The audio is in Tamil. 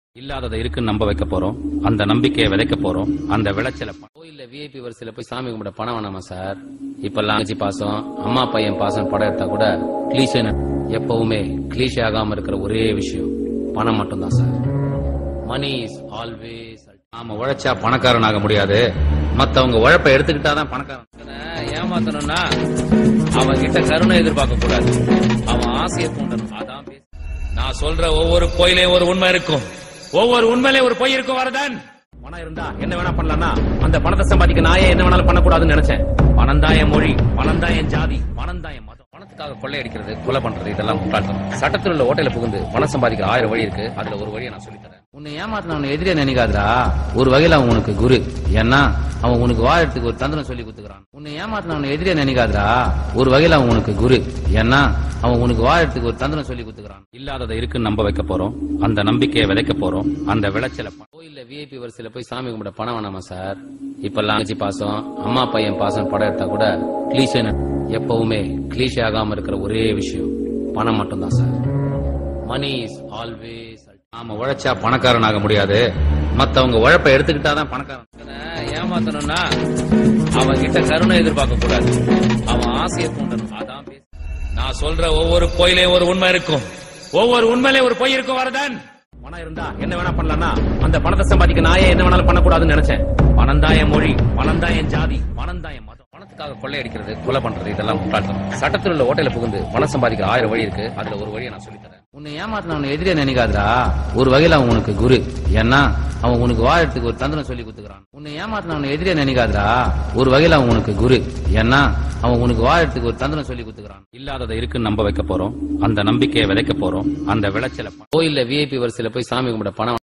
இல்லாததை இருக்குன்னு நம்ப வைக்க போறோம் அந்த நம்பிக்கையை விதைக்க போறோம் அந்த விளைச்சல கோயில்ல விஐபி வரிசையில போய் சாமி கும்பிட பணம் வேணாமா சார் இப்ப லாங்கச்சி பாசம் அம்மா பையன் பாசம் படம் எடுத்தா கூட கிளீஷன் எப்பவுமே கிளீஷே ஆகாம இருக்கிற ஒரே விஷயம் பணம் மட்டும்தான் சார் மணி இஸ் ஆல்வேஸ் நாம உழைச்சா பணக்காரன் ஆக முடியாது மத்தவங்க உழைப்ப எடுத்துக்கிட்டாதான் பணக்காரன் ஏமாத்தணும்னா அவன் கிட்ட கருணை எதிர்பார்க்க கூடாது அவன் ஆசையை தூண்டணும் அதான் பேச நான் சொல்ற ஒவ்வொரு கோயிலையும் ஒரு உண்மை இருக்கும் ஒவ்வொரு உண்மையிலே ஒரு பொய் இருக்கும் வரதான் பணம் இருந்தா என்ன வேணா பண்ணலாம்னா அந்த பணத்தை சம்பாதிக்க நான் ஏன் என்ன வேணாலும் பண்ணக்கூடாதுன்னு நினைச்சேன் பணம் தான் என் மொழி பணம் தான் என் ஜாதி பணம் தான் என் மதம் பணத்துக்காக கொள்ளையடிக்கிறது கொலை பண்றது இதெல்லாம் முட்டாள்தனம் சட்டத்தில் உள்ள ஓட்டையில புகுந்து பணம் சம்பாதிக்கிற ஆயிரம் வழி இருக்கு அதுல ஒரு வழியை நான் சொல்லித்தரேன் உன்னை ஏமாத்தின அவனை எதிரியா நினைக்காதடா ஒரு வகையில அவன் உனக்கு குரு ஏன்னா அவன் உனக்கு வாழறதுக்கு ஒரு தந்திரம் சொல்லி கொடுத்துக்கிறான் உன்னை ஏமாத்தின அவனை எதிரியா நினைக்காதடா ஒரு வகையில அவன் உனக்கு குரு ஏன்னா அவன் உனக்கு வாழறதுக்கு ஒரு தந்திரம் சொல்லி கொடுத்துக்கிறான் இல்லாததை இருக்குன்னு நம்ப வைக்க போறோம் அந்த நம்பிக்கையை விதைக்க போறோம் அந்த விளைச்சல கோயில்ல விஐபி வரிசையில போய் சாமி கும்பிட பணம் வேணாமா சார் இப்ப லாங்கச்சி பாசம் அம்மா பையன் பாசம் படம் எடுத்தா கூட கிளீஷன் எப்பவுமே கிளீஷே ஆகாம இருக்கிற ஒரே விஷயம் பணம் மட்டும்தான் சார் மணி இஸ் ஆல்வேஸ் நாம உழைச்சா பணக்காரன் ஆக முடியாது மத்தவங்க உழைப்ப எடுத்துக்கிட்டாதான் பணக்காரன் ஏமாத்தணும்னா அவன் கிட்ட கருணை எதிர்பார்க்க கூடாது அவன் ஆசையை தூண்டணும் அதான் பேச நான் சொல்ற ஒவ்வொரு கோயிலையும் ஒரு உண்மை இருக்கும் ஒவ்வொரு உண்மையிலே ஒரு பொய் இருக்கும் வரதான் பணம் இருந்தா என்ன வேணா பண்ணலாம்னா அந்த பணத்தை சம்பாதிக்க நான் ஏன் என்ன வேணாலும் பண்ணக்கூடாதுன்னு நினைச்சேன் பணம் தான் என் மொழி பணம் தான் என் ஜாதி பணம் தான் என் மதம் பணத்துக்காக கொள்ளையடிக்கிறது கொலை பண்றது இதெல்லாம் முட்டாள்தனம் சட்டத்தில் உள்ள ஓட்டையில புகுந்து பணம் சம்பாதிக்கிற ஆயிரம் வழி இருக்கு அதுல ஒரு வழியை நான் சொல்லித்தரேன் உன்னை ஏமாத்தின அவனை எதிரியா நினைக்காதடா ஒரு வகையில அவன் உனக்கு குரு ஏன்னா அவன் உனக்கு வாழறதுக்கு ஒரு தந்திரம் சொல்லி கொடுத்துக்கிறான் உன்னை ஏமாத்தின அவனை எதிரியா நினைக்காதடா ஒரு வகையில அவன் உனக்கு குரு ஏன்னா அவன் உனக்கு வாழறதுக்கு ஒரு தந்திரம் சொல்லி கொடுத்துக்கிறான் இல்லாததை இருக்குன்னு நம்ப வைக்க போறோம் அந்த நம்பிக்கையை விதைக்க போறோம் அந்த விளைச்சல கோயில்ல விஐபி வரிசையில போய் சாமி கும்பிட பணம்